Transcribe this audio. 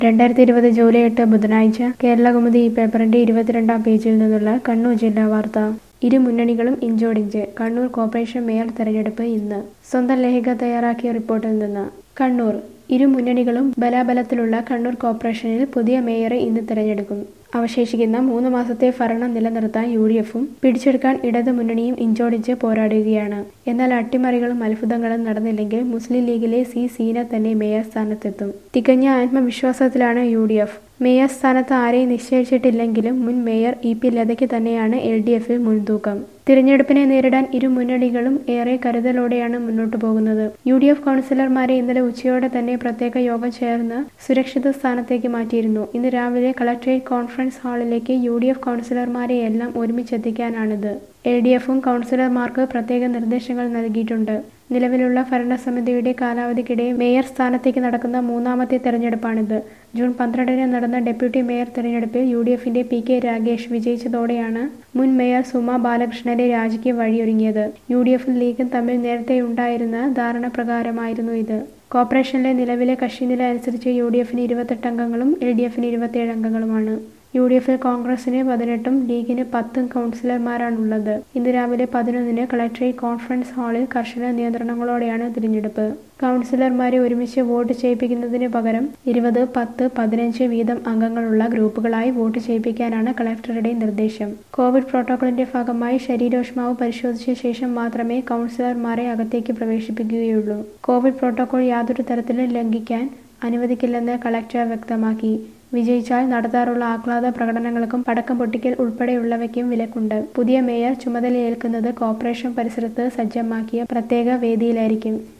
രണ്ടായിരത്തി ഇരുപത് ജൂലൈ എട്ട് ബുധനാഴ്ച കേരളകൗമുദി ഈ പേപ്പറിന്റെ ഇരുപത്തിരണ്ടാം പേജിൽ നിന്നുള്ള കണ്ണൂർ ജില്ലാ വാർത്ത ഇരു മുന്നണികളും ഇഞ്ചോടിഞ്ച് കണ്ണൂർ കോർപ്പറേഷൻ മേയർ തെരഞ്ഞെടുപ്പ് ഇന്ന് സ്വന്തം ലേഖക തയ്യാറാക്കിയ റിപ്പോർട്ടിൽ നിന്ന് കണ്ണൂർ ഇരു മുന്നണികളും ബലാബലത്തിലുള്ള കണ്ണൂർ കോർപ്പറേഷനിൽ പുതിയ മേയറെ ഇന്ന് തെരഞ്ഞെടുക്കും അവശേഷിക്കുന്ന മൂന്ന് മാസത്തെ ഭരണം നിലനിർത്താൻ യു ഡി എഫും പിടിച്ചെടുക്കാൻ ഇടതു മുന്നണിയും ഇഞ്ചോടിഞ്ച് പോരാടുകയാണ് എന്നാൽ അട്ടിമറികളും അത്ഭുതങ്ങളും നടന്നില്ലെങ്കിൽ മുസ്ലിം ലീഗിലെ സി സീന തന്നെ മേയർ സ്ഥാനത്തെത്തും തികഞ്ഞ ആത്മവിശ്വാസത്തിലാണ് യു ഡി എഫ് മേയർ സ്ഥാനത്ത് ആരെയും നിശ്ചയിച്ചിട്ടില്ലെങ്കിലും മുൻ മേയർ ഇ പി ലതയ്ക്ക് തന്നെയാണ് എൽ ഡി എഫിൽ മുൻതൂക്കം തിരഞ്ഞെടുപ്പിനെ നേരിടാൻ ഇരു മുന്നണികളും ഏറെ കരുതലോടെയാണ് മുന്നോട്ടു പോകുന്നത് യു ഡി എഫ് കൗൺസിലർമാരെ ഇന്നലെ ഉച്ചയോടെ തന്നെ പ്രത്യേക യോഗം ചേർന്ന് സുരക്ഷിത സ്ഥാനത്തേക്ക് മാറ്റിയിരുന്നു ഇന്ന് രാവിലെ കളക്ട്രേറ്റ് കോൺഫറൻസ് ഹാളിലേക്ക് യു ഡി എഫ് കൗൺസിലർമാരെ എല്ലാം ഒരുമിച്ചെത്തിക്കാനാണിത് എൽ ഡി എഫും കൗൺസിലർമാർക്ക് പ്രത്യേക നിർദ്ദേശങ്ങൾ നൽകിയിട്ടുണ്ട് നിലവിലുള്ള ഭരണസമിതിയുടെ കാലാവധിക്കിടെ മേയർ സ്ഥാനത്തേക്ക് നടക്കുന്ന മൂന്നാമത്തെ തെരഞ്ഞെടുപ്പാണിത് ജൂൺ പന്ത്രണ്ടിന് നടന്ന ഡെപ്യൂട്ടി മേയർ തെരഞ്ഞെടുപ്പിൽ യു ഡി എഫിന്റെ പി കെ രാഗേഷ് വിജയിച്ചതോടെയാണ് മുൻ മേയർ സുമ ബാലകൃഷ്ണന്റെ രാജിക്ക് വഴിയൊരുങ്ങിയത് യു ഡി എഫും ലീഗും തമ്മിൽ നേരത്തെയുണ്ടായിരുന്ന ധാരണ പ്രകാരമായിരുന്നു ഇത് കോർപ്പറേഷനിലെ നിലവിലെ കക്ഷിനില അനുസരിച്ച് യു ഡി എഫിന് ഇരുപത്തെട്ട് അംഗങ്ങളും എൽ ഡി എഫിന് ഇരുപത്തിയേഴ് അംഗങ്ങളുമാണ് യു ഡി എഫിൽ കോൺഗ്രസിന് പതിനെട്ടും ലീഗിന് പത്തും കൗൺസിലർമാരാണുള്ളത് ഇന്ന് രാവിലെ പതിനൊന്നിന് കളക്ട്രേറ്റ് കോൺഫറൻസ് ഹാളിൽ കർശന നിയന്ത്രണങ്ങളോടെയാണ് തിരഞ്ഞെടുപ്പ് കൗൺസിലർമാരെ ഒരുമിച്ച് വോട്ട് ചെയ്യിപ്പിക്കുന്നതിന് പകരം ഇരുപത് പത്ത് പതിനഞ്ച് വീതം അംഗങ്ങളുള്ള ഗ്രൂപ്പുകളായി വോട്ട് ചെയ്യിപ്പിക്കാനാണ് കളക്ടറുടെ നിർദ്ദേശം കോവിഡ് പ്രോട്ടോക്കോളിന്റെ ഭാഗമായി ശരീരോഷ്മാവ് പരിശോധിച്ച ശേഷം മാത്രമേ കൗൺസിലർമാരെ അകത്തേക്ക് പ്രവേശിപ്പിക്കുകയുള്ളൂ കോവിഡ് പ്രോട്ടോകോൾ യാതൊരു തരത്തിലും ലംഘിക്കാൻ അനുവദിക്കില്ലെന്ന് കളക്ടർ വ്യക്തമാക്കി വിജയിച്ചാൽ നടത്താറുള്ള ആഹ്ലാദ പ്രകടനങ്ങൾക്കും പടക്കം പൊട്ടിക്കൽ ഉൾപ്പെടെയുള്ളവയ്ക്കും വിലക്കുണ്ട് പുതിയ മേയർ ചുമതലയേൽക്കുന്നത് കോർപ്പറേഷൻ പരിസരത്ത് സജ്ജമാക്കിയ പ്രത്യേക വേദിയിലായിരിക്കും